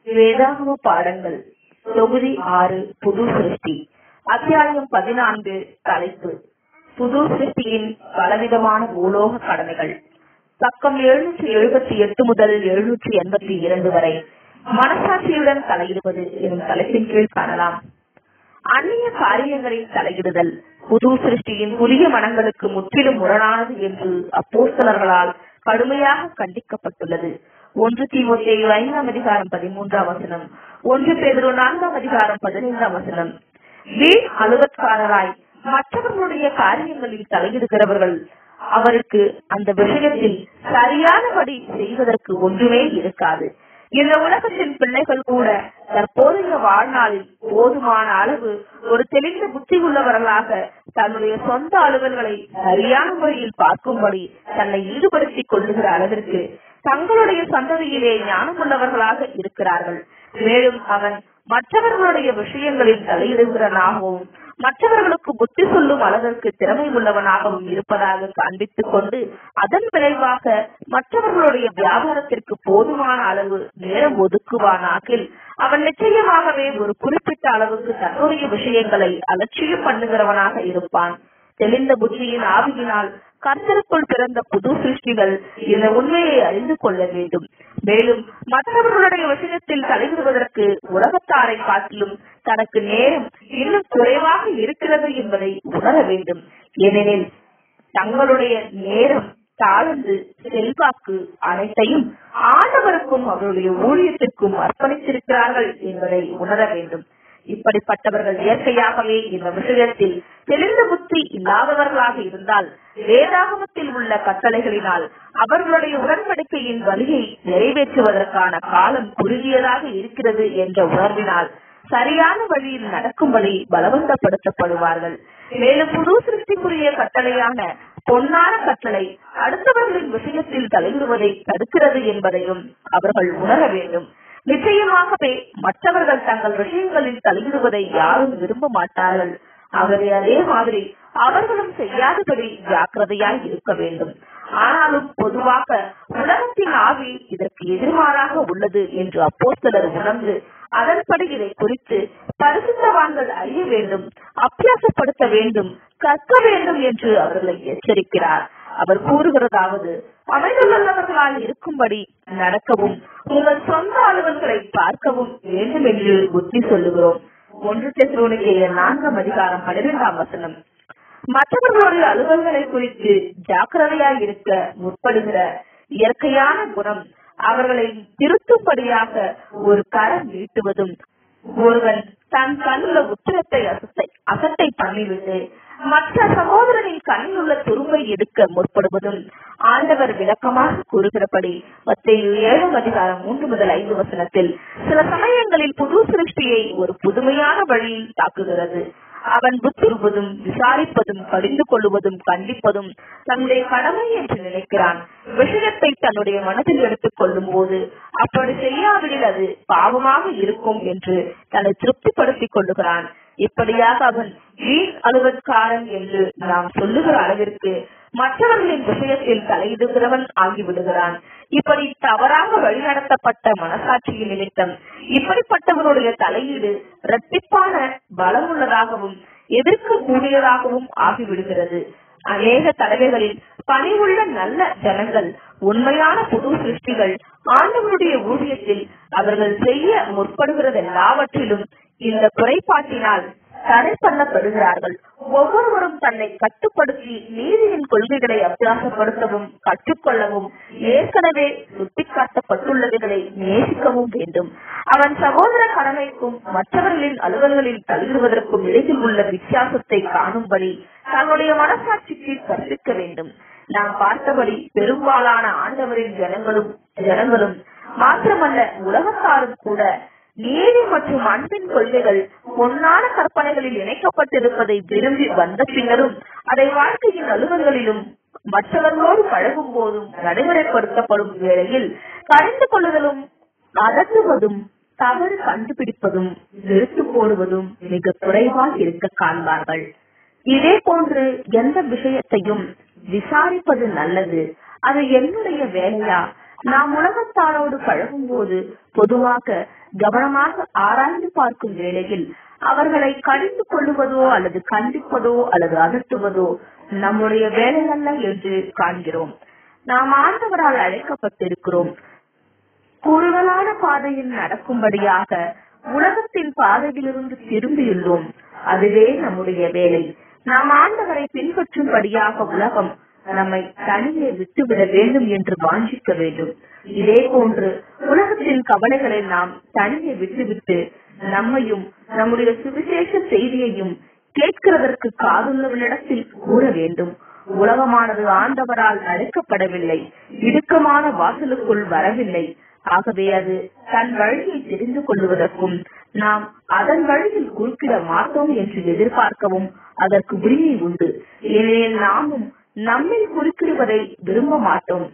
வேதாகம பாடங்கள் தொகுதி ஆறு புது சிருஷ்டி அத்தியாயம் பதினான்கு தலைப்பு புது சிருஷ்டியின் பலவிதமான பூலோக கடமைகள் பக்கம் எழுநூற்றி எழுபத்தி எட்டு முதல் எழுநூற்றி எண்பத்தி இரண்டு வரை மனசாட்சியுடன் தலையிடுவது எனும் தலைப்பின் கீழ் காணலாம் அந்நிய காரியங்களில் தலையிடுதல் புது சிருஷ்டியின் புதிய மனங்களுக்கு முற்றிலும் முரணானது என்று அப்போஸ்தலர்களால் கடுமையாக கண்டிக்கப்பட்டுள்ளது ஒன்று தீமோத்தேயு ஐந்தாம் அதிகாரம் பதிமூன்றாம் வசனம் ஒன்று பேதரு நான்காம் அதிகாரம் பதினைந்தாம் வசனம் வீண் அலுவற்காரராய் மற்றவர்களுடைய காரியங்களில் தலையிடுகிறவர்கள் அவருக்கு அந்த விஷயத்தில் சரியானபடி செய்வதற்கு ஒன்றுமே இருக்காது இந்த உலகத்தின் பிள்ளைகள் கூட தற்போதைய வாழ்நாளில் போதுமான அளவு ஒரு தெளிந்த புத்தி உள்ளவர்களாக தன்னுடைய சொந்த அலுவல்களை சரியான முறையில் பார்க்கும்படி தன்னை ஈடுபடுத்திக் கொள்ளுகிற அளவிற்கு தங்களுடைய சந்ததியிலே ஞானமுள்ளவர்களாக இருக்கிறார்கள் மேலும் அவன் மற்றவர்களுடைய விஷயங்களில் தலையிடுகிறனாகவும் மற்றவர்களுக்கு புத்தி சொல்லும் அளவிற்கு திறமை உள்ளவனாகவும் இருப்பதாக காண்பித்துக் கொண்டு அதன் விளைவாக மற்றவர்களுடைய வியாபாரத்திற்கு போதுமான அளவு நேரம் ஒதுக்குவானாகில் அவன் நிச்சயமாகவே ஒரு குறிப்பிட்ட அளவுக்கு தன்னுடைய விஷயங்களை அலட்சியம் பண்ணுகிறவனாக இருப்பான் தெளிந்த புத்தியின் ஆவியினால் கர்த்தருக்குள் பிறந்த புது சிருஷ்டிகள் இந்த உண்மையை அறிந்து கொள்ள வேண்டும் மேலும் மற்றவர்களுடைய விஷயத்தில் தலையிடுவதற்கு உலகத்தாரை காட்டிலும் தனக்கு நேரம் இன்னும் குறைவாக இருக்கிறது என்பதை உணர வேண்டும் ஏனெனில் தங்களுடைய நேரம் தாழ்ந்து செல்வாக்கு அனைத்தையும் ஆண்டவருக்கும் அவருடைய ஊழியத்திற்கும் அர்ப்பணித்திருக்கிறார்கள் என்பதை உணர வேண்டும் இப்படிப்பட்டவர்கள் இயற்கையாகவே இந்த விஷயத்தில் தெளிந்த புத்தி இல்லாதவர்களாக இருந்தால் வேதாகமத்தில் உள்ள கட்டளைகளினால் அவர்களுடைய உடன்படிக்கையின் வழியை நிறைவேற்றுவதற்கான காலம் குறுகியதாக இருக்கிறது என்ற உணர்வினால் சரியான வழியில் நடக்கும்படி பலவந்தப்படுத்தப்படுவார்கள் மேலும் புது சிருஷ்டிக்குரிய கட்டளையான பொன்னான கட்டளை அடுத்தவர்களின் விஷயத்தில் தலையிடுவதை தடுக்கிறது என்பதையும் அவர்கள் உணர வேண்டும் நிச்சயமாகவே மற்றவர்கள் தங்கள் விஷயங்களில் தலையிடுவதை யாரும் விரும்ப மாட்டார்கள் ஆகவே அதே மாதிரி அவர்களும் செய்யாதபடி ஜாக்கிரதையாய் இருக்க வேண்டும் ஆனாலும் பொதுவாக உலகத்தின் ஆவி இதற்கு எதிர்மாறாக உள்ளது என்று அப்போஸ்தலர் உணர்ந்து அதன்படி இதை குறித்து பரிசுத்தவான்கள் அறிய வேண்டும் அபியாசப்படுத்த வேண்டும் கற்க வேண்டும் என்று அவர்களை எச்சரிக்கிறார் அவர் கூறுகிறதாவது அமைந்துள்ளவர்களால் இருக்கும்படி நடக்கவும் உங்கள் சொந்த அலுவல்களை பார்க்கவும் வேண்டும் என்று புத்தி சொல்லுகிறோம் ஒன்று தெசலோனிக்கேய நான்காம் அதிகாரம் பன்னிரெண்டாம் வசனம் மற்றவர்களுடைய அலுவல்களை குறித்து ஜாக்கிரதையாய் இருக்க முற்படுகிற இயற்கையான குணம் அவர்களை திருத்தும்படியாக ஒரு கரம் நீட்டுவதும் ஒருவன் தன் கண்ணுள்ள உத்திரத்தை அசத்தை அசட்டை பண்ணிவிட்டு மற்ற சகோதரனின் கண்ணில் உள்ள துரும்பை எடுக்க முற்படுவதும் ஆண்டவர் விளக்கமாக கூறுகிறபடி மத்திய ஏழாம் அதிகாரம் மூன்று முதல் ஐந்து வசனத்தில் சில சமயங்களில் புது சிருஷ்டியை ஒரு புதுமையான வழியில் தாக்குகிறது அவன் புத்திருவதும் விசாரிப்பதும் கடிந்து கொள்வதும் கண்டிப்பதும் தன்னுடைய கடமை என்று நினைக்கிறான் விஷயத்தை தன்னுடைய மனதில் எடுத்துக் கொள்ளும் போது அப்படி செய்யாவிடில் அது பாவமாக இருக்கும் என்று தன்னை திருப்திப்படுத்திக் கொள்ளுகிறான் இப்படியாக அவன் வீண் அலுவற்காரன் என்று நாம் சொல்லுகிற அளவிற்கு மற்றவர்களின் விஷயத்தில் தலையிடுகிறவன் ஆகிவிடுகிறான் இப்படி தவறாக வழிநடத்தப்பட்ட மனசாட்சியின் நிமித்தம் இப்படிப்பட்டவனுடைய தலையீடு இரட்டிப்பான பலமுள்ளதாகவும் எதிர்க்கக்கூடியதாகவும் ஆகிவிடுகிறது அநேக தலைவைகளில் பணிவுள்ள நல்ல ஜனங்கள் உண்மையான புது சிருஷ்டிகள் ஆண்டவருடைய ஊழியத்தில் அவர்கள் செய்ய முற்படுகிறதெல்லாவற்றிலும் இந்த குறைபாட்டினால் தடை பண்ணப்படுகிறார்கள் ஒவ்வொருவரும் தன்னை கட்டுப்படுத்தி நீதியின் கொள்கைகளை அபியாசப்படுத்தவும் கற்றுக்கொள்ளவும் ஏற்கனவே சுட்டிக்காட்டப்பட்டுள்ளவைகளை நேசிக்கவும் வேண்டும் அவன் சகோதர கடமைக்கும் மற்றவர்களின் அலுவல்களில் தலையிடுவதற்கும் இடையில் உள்ள வித்தியாசத்தை காணும்படி தன்னுடைய மனசாட்சிக்கு கற்பிக்க வேண்டும் நாம் பார்த்தபடி பெரும்பாலான ஆண்டவரின் ஜனங்களும் ஜனங்களும் மாத்திரமல்ல உலகத்தாரும் கூட நீதி மற்றும் அன்பின் கொள்கைகள் பொன்னான கற்பனைகளில் இணைக்கப்பட்டிருப்பதை விரும்பி வந்த பின்னரும் அதை வாழ்க்கையின் அலுவல்களிலும் மற்றவர்களோடு பழகும் போதும் நடைமுறைப்படுத்தப்படும் வேளையில் கரைந்து கொள்ளுதலும் அதட்டுவதும் தவறு கண்டுபிடிப்பதும் நிறுத்து போடுவதும் மிக குறைவாக இருக்க காண்பார்கள் இதே போன்று எந்த விஷயத்தையும் விசாரிப்பது நல்லது அது என்னுடைய வேலையா நாம் உலகத்தாரோடு பழகும் போது பொதுவாக கவனமாக ஆராய்ந்து பார்க்கும் வேளையில் அவர்களை கடிந்து கொள்ளுவதோ அல்லது கண்டிப்பதோ அல்லது அதட்டுவதோ நம்முடைய வேலை அல்ல என்று காண்கிறோம் நாம் ஆண்டவரால் அழைக்கப்பட்டிருக்கிறோம் குறுகலான பாதையில் நடக்கும்படியாக உலகத்தின் பாதையிலிருந்து திரும்பியுள்ளோம் அதுவே நம்முடைய வேலை நாம் ஆண்டவரை பின்பற்றும்படியாக உலகம் நம்மை தனியே விட்டுவிட வேண்டும் என்று வாஞ்சிக்க வேண்டும் இதே போன்று உலகத்தின் கவலைகளை நாம் தனியே விட்டுவிட்டு நம்மையும் நம்முடைய சுவிசேஷ செய்தியையும் கேட்கிறதற்கு காதுள்ளவனிடத்தில் கூற வேண்டும் உலகமானது ஆண்டவரால் அழைக்கப்படவில்லை இடுக்கமான வாசலுக்குள் வரவில்லை ஆகவே அது தன் வழியை தெரிந்து கொள்வதற்கும் நாம் அதன் வழியில் குறுக்கிட மாட்டோம் என்று எதிர்பார்க்கவும் அதற்கு உரிமை உண்டு ஏனெனில் நாமும் நம்மில் குறுக்கிடுவதை விரும்ப மாட்டோம்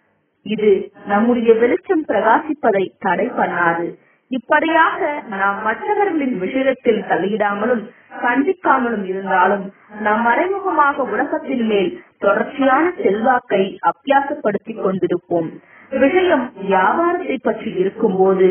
இது நம்முடைய வெளிச்சம் பிரகாசிப்பதை தடை பண்ணாது இப்படியாக நாம் மற்றவர்களின் விஷயத்தில் தலையிடாமலும் கண்டிக்காமலும் இருந்தாலும் நாம் மறைமுகமாக உலகத்தின் மேல் தொடர்ச்சியான செல்வாக்கை அபியாசப்படுத்திக் கொண்டிருப்போம் விஷயம் வியாபாரத்தை பற்றி இருக்கும்போது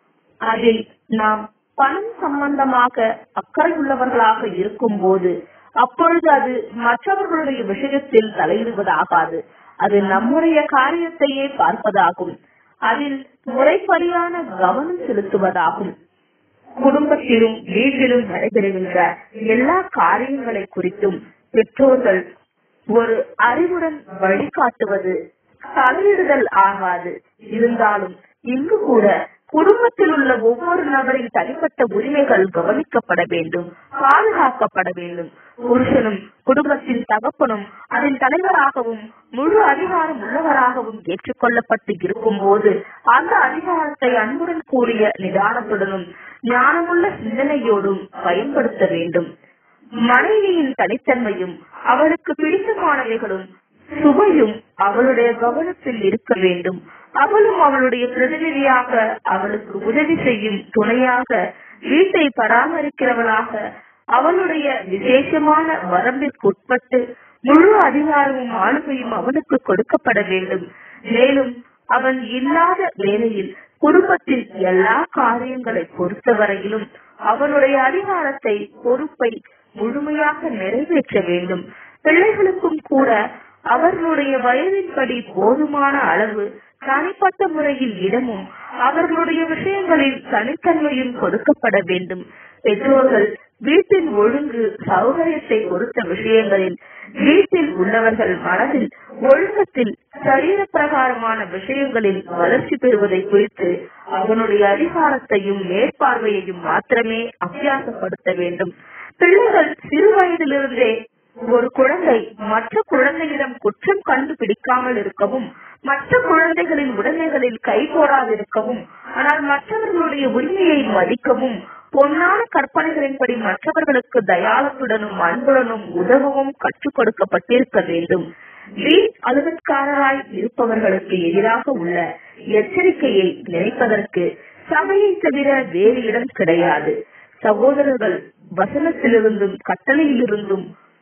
அதில் நாம் பணம் சம்பந்தமாக அக்கறை உள்ளவர்களாக இருக்கும் போது அப்பொழுது அது மற்றவர்களுடைய விஷயத்தில் தலையிடுவதாகாது அது நம்முடைய காரியத்தையே பார்ப்பதாகும் அதில் முறைப்படியான கவனம் செலுத்துவதாகும் குடும்பத்திலும் வீட்டிலும் நடைபெறுகின்ற எல்லா காரியங்களை குறித்தும் பெற்றோர்கள் ஒரு அறிவுடன் வழிகாட்டுவது தலையிடுதல் ஆகாது இருந்தாலும் இங்கு கூட குடும்பத்தில் உள்ள ஒவ்வொரு நபரின் தனிப்பட்ட உரிமைகள் கவனிக்கப்பட வேண்டும் பாதுகாக்கப்பட வேண்டும் புருஷனும் குடும்பத்தின் தகப்பனும் அதன் தலைவராகவும் முழு அதிகாரம் உள்ளவராகவும் ஏற்றுக்கொள்ளப்பட்டு இருக்கும் போது அந்த அதிகாரத்தை அன்புடன் கூறிய நிதானத்துடனும் ஞானமுள்ள சிந்தனையோடும் பயன்படுத்த வேண்டும் மனைவியின் தனித்தன்மையும் அவளுக்கு பிடித்தமானவைகளும் சுவையும் அவளுடைய கவனத்தில் இருக்க வேண்டும் அவளும் அவளுடைய பிரதிநிதியாக அவளுக்கு உதவி செய்யும் துணையாக வீட்டை பராமரிக்கிறவளாக அவளுடைய விசேஷமான வரம்பிற்குட்பட்டு முழு அதிகாரமும் ஆளுமையும் அவனுக்கு கொடுக்கப்பட வேண்டும் மேலும் அவன் இல்லாத வேளையில் குடும்பத்தின் எல்லா காரியங்களை பொறுத்தவரையிலும் அவனுடைய அதிகாரத்தை பொறுப்பை முழுமையாக நிறைவேற்ற வேண்டும் பிள்ளைகளுக்கும் கூட அவர்களுடைய வயதின்படி போதுமான அளவு தனிப்பட்ட முறையில் இடமும் அவர்களுடைய விஷயங்களில் தனித்தன்மையும் கொடுக்கப்பட வேண்டும் பெற்றோர்கள் வீட்டின் ஒழுங்கு சௌகரியத்தை பொறுத்த விஷயங்களில் வீட்டில் உள்ளவர்கள் மனதில் ஒழுக்கத்தில் சரீர பிரகாரமான விஷயங்களில் வளர்ச்சி பெறுவதை குறித்து அவனுடைய அதிகாரத்தையும் மேற்பார்வையையும் மாத்திரமே அபியாசப்படுத்த வேண்டும் பிள்ளைகள் சிறு வயதிலிருந்தே ஒரு குழந்தை மற்ற குழந்தையிடம் குற்றம் கண்டுபிடிக்காமல் இருக்கவும் மற்ற குழந்தைகளின் உடைமைகளில் கை போடாதிருக்கவும் ஆனால் மற்றவர்களுடைய உரிமையை மதிக்கவும் பொன்னான கற்பனைகளின்படி மற்றவர்களுக்கு தயாளத்துடனும் அன்புடனும் உதவவும் கற்றுக் கொடுக்கப்பட்டிருக்க வேண்டும் வீண் அலுவல்காரராய் இருப்பவர்களுக்கு எதிராக உள்ள எச்சரிக்கையை நினைப்பதற்கு சபையை தவிர வேறு இடம் கிடையாது சகோதரர்கள் வசனத்திலிருந்தும் கட்டளையிலிருந்தும்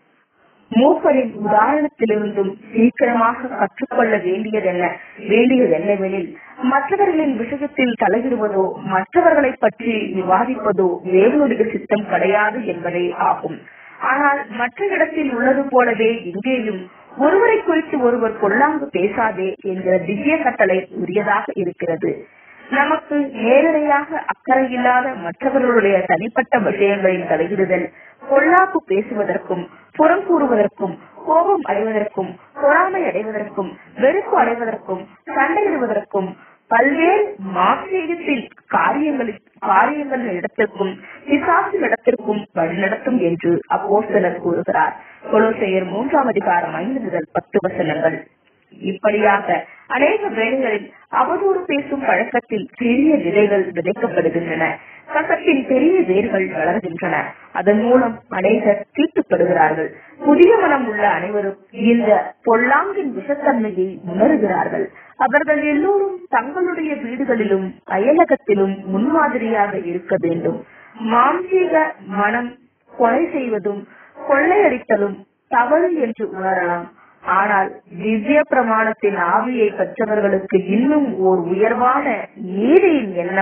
மூப்பரின் உதாரணத்திலிருந்தும் சீக்கிரமாக கற்றுக்கொள்ள வேண்டியதென்ன வேண்டியது என்னவெனில் மற்றவர்களின் விஷயத்தில் தலையிடுவதோ மற்றவர்களை பற்றி விவாதிப்பதோ தேவனுடைய சித்தம் கிடையாது என்பதே ஆகும் ஆனால் மற்ற இடத்தில் உள்ளது போலவே இங்கேயும் ஒருவரை குறித்து ஒருவர் பொல்லாங்கு பேசாதே என்கிற திவ்ய கட்டளை உரியதாக இருக்கிறது நமக்கு நேரடியாக அக்கறை இல்லாத மற்றவர்களுடைய தனிப்பட்ட விஷயங்களில் தலையிடுதல் பொல்லாப்பு பேசுவதற்கும் புறம் கூறுவதற்கும் கோபம் அடைவதற்கும் பொறாமை அடைவதற்கும் வெறுப்பு அடைவதற்கும் சண்டையிடுவதற்கும் பல்வேறு மார்க்சியத்தின் காரியங்களில் காரியங்களின் இடத்திற்கும் பிசாசின் இடத்திற்கும் வழிநடத்தும் என்று அப்போ சிலர் கூறுகிறார் கொலோசையர் மூன்றாம் அதிகாரம் ஐந்து முதல் பத்து வசனங்கள் இப்படியாக அநேக வேளைகளில் அவதூறு பேசும் பழக்கத்தில் சிறிய விதைகள் விதைக்கப்படுகின்றன கசத்தின் பெரிய வேர்கள் வளர்கின்றன அதன் மூலம் அநேகர் தீட்டுப்படுகிறார்கள் புதிய மனம் உள்ள அனைவரும் இந்த பொல்லாங்கின் விஷத்தன்மையை உணர்கிறார்கள் அவர்கள் எல்லோரும் தங்களுடைய வீடுகளிலும் அயலகத்திலும் முன்மாதிரியாக இருக்க வேண்டும் மாம்சீக மனம் கொலை செய்வதும் கொள்ளையடித்தலும் தவறு என்று உணரலாம் ஆனால் திவ்ய பிரமாணத்தின் ஆவியை பெற்றவர்களுக்கு இன்னும் ஓர் உயர்வான நீதியின் எண்ணம்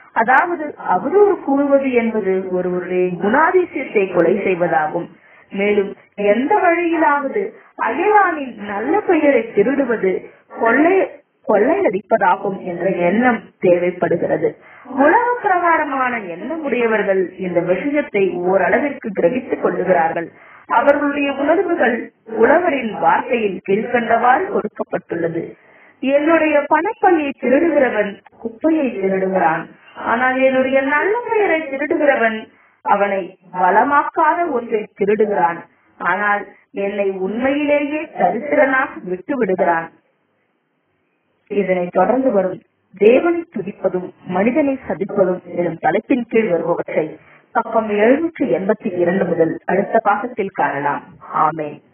அதாவது அவதூறு கூறுவது என்பது ஒருவருடைய குணாதிசயத்தை கொலை செய்வதாகும் மேலும் எந்த வழியிலாவது அயலானின் நல்ல பெயரை திருடுவது கொள்ளை கொள்ளையடிப்பதாகும் என்ற எண்ணம் தேவைப்படுகிறது உலக பிரகாரமான எண்ணமுடையவர்கள் இந்த விஷயத்தை ஓரளவிற்கு கிரகித்துக் கொள்ளுகிறார்கள் அவர்களுடைய உணர்வுகள் உழவரின் வார்த்தையில் கீழ்கண்டவாறு கொடுக்கப்பட்டுள்ளது என்னுடைய பணப்பையை திருடுகிறவன் குப்பையை திருடுகிறான் ஆனால் என்னுடைய நல்ல பெயரை திருடுகிறவன் அவனை வளமாக்காத ஒன்றை திருடுகிறான் ஆனால் என்னை உண்மையிலேயே தரித்திரனாக விட்டு விடுகிறான் இதனை தொடர்ந்து வரும் தேவனை துதிப்பதும் மனிதனை சதிப்பதும் எனும் தலைப்பின் கீழ் வருபவற்றை பக்கம் எழுநூற்றி எண்பத்தி இரண்டு முதல் அடுத்த பாகத்தில் காணலாம் ஆமேன்